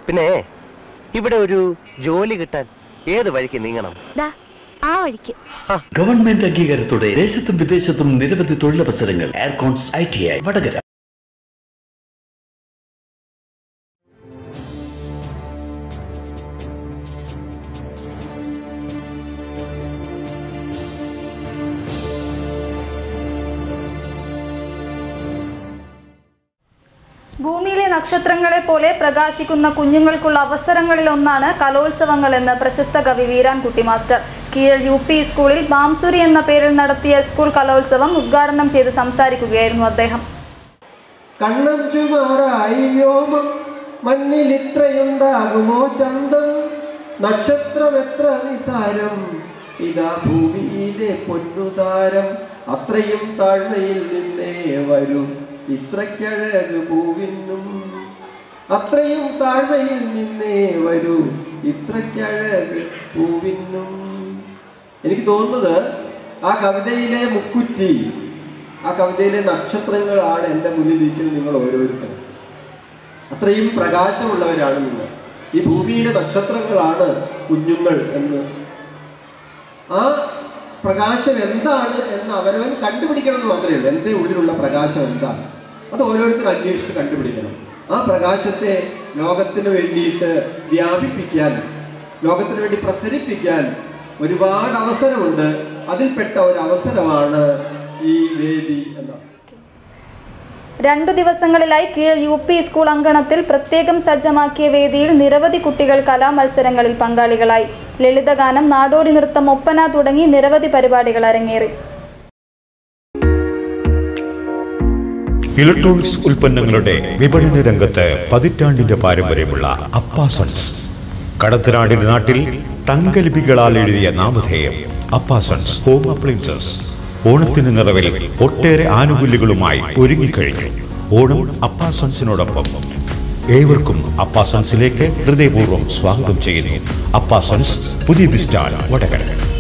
പിന്നെ ഇവിടെ ഒരു ജോലി കിട്ടാൻ ഏത് വഴിക്ക് നീങ്ങണം ദാ ആ വഴിക്ക് ഗവൺമെന്റ് അംഗീകാരത്തോടെ ദേശത്തും വിദേശത്തും നിരവധി തൊഴിലവസരങ്ങൾ aircons I T I Vadakara ഭൂമിയിലെ നക്ഷത്രങ്ങളെ പോലെ പ്രകാശിക്കുന്ന കുഞ്ഞുങ്ങൾക്കുള്ള അവസരങ്ങളിൽ ഒന്നാണ് കലോത്സവങ്ങൾ എന്ന് പ്രശസ്ത കവി Veerankutty master Keezh U P സ്കൂളിൽ മാംസുരി എന്ന പേരിൽ നടത്തിയ സ്കൂൾ കലോത്സവം ഉദ്ഘാടനം ചെയ്ത് സംസാരിക്കുകയായിരുന്നു അദ്ദേഹം കണ്ണം ചുമാറായി വ്യോമം മണ്ണിൽ ഇത്രയുണ്ടാകുമോ ചന്തം നക്ഷത്രം എത്ര നിസാരം ഇതാ ഭൂമിയിലെ പൊന്നുതാരം അത്രയും താഴ്മയിൽ നിന്നേ വരും ഇത്രയ്ക്കഴക് പൂവിനും അത്രയും താഴ്മയിൽ നിന്നേ വരൂ ഇത്രയ്ക്കഴക് പൂവിനും എനിക്ക് തോന്നുന്നത് ആ കവിതയിലെ മുക്കുറ്റി ആ കവിതയിലെ നക്ഷത്രങ്ങളാണ് എൻ്റെ മുന്നിലിരിക്കുന്നത് നിങ്ങൾ ഓരോരുത്തരും അത്രയും പ്രകാശമുള്ളവരാണ് നിങ്ങൾ ഈ ഭൂമിയിലെ നക്ഷത്രങ്ങളാണ് കുഞ്ഞുങ്ങൾ എന്ന് ആ പ്രകാശം എന്താണ് എന്ന് അവരവൻ കണ്ടുപിടിക്കണം എന്ന് മാത്രമേ ഉള്ളൂ എൻ്റെ ഉള്ളിലുള്ള പ്രകാശം എന്താണ് അത് ഓരോരുത്തരും അന്വേഷിച്ച് കണ്ടുപിടിക്കണം ആ പ്രകാശത്തെ ലോകത്തിന് വേണ്ടിയിട്ട് വ്യാപിപ്പിക്കാൻ ലോകത്തിന് വേണ്ടി പ്രസരിപ്പിക്കാൻ ഒരുപാട് അവസരമുണ്ട് അതിൽപ്പെട്ട ഒരു അവസരമാണ് ഈ വേദി എന്നാണ് രണ്ടു ദിവസങ്ങളിലായി കീഴ് യു പി സ്കൂൾ അങ്കണത്തിൽ പ്രത്യേകം സജ്ജമാക്കിയ വേദിയിൽ നിരവധി കുട്ടികൾ കലാമത്സരങ്ങളിൽ പങ്കാളികളായി ലളിതഗാനം നാടോടി നൃത്തം ഒപ്പന തുടങ്ങി നിരവധി പരിപാടികൾ അരങ്ങേറി ഇലക്ട്രോണിക്സ് ഉൽപ്പന്നങ്ങളുടെ വിപണന രംഗത്ത് പതിറ്റാണ്ടിന്റെ പാരമ്പര്യമുള്ള അപ്പാസൺസ് കടത്തനാടിന്റെ നാട്ടിൽ തങ്കലിപികളാൽ എഴുതിയ നാമധേയം അപ്പാസൺസ് ഹോം അപ്ലയൻസസ് ഓണത്തിന് നിറവിൽ ഒട്ടേറെ ആനുകൂല്യങ്ങളുമായി ഒരുങ്ങിക്കഴിഞ്ഞു ഓണം അപ്പാസൺസിനോടൊപ്പം ഏവർക്കും അപ്പാസൺസിലേക്ക് ഹൃദയപൂർവ്വം സ്വാഗതം ചെയ്യുന്നു അപ്പാസൺസ് പുതിയ ബിസ്റ്റാൻ വടകര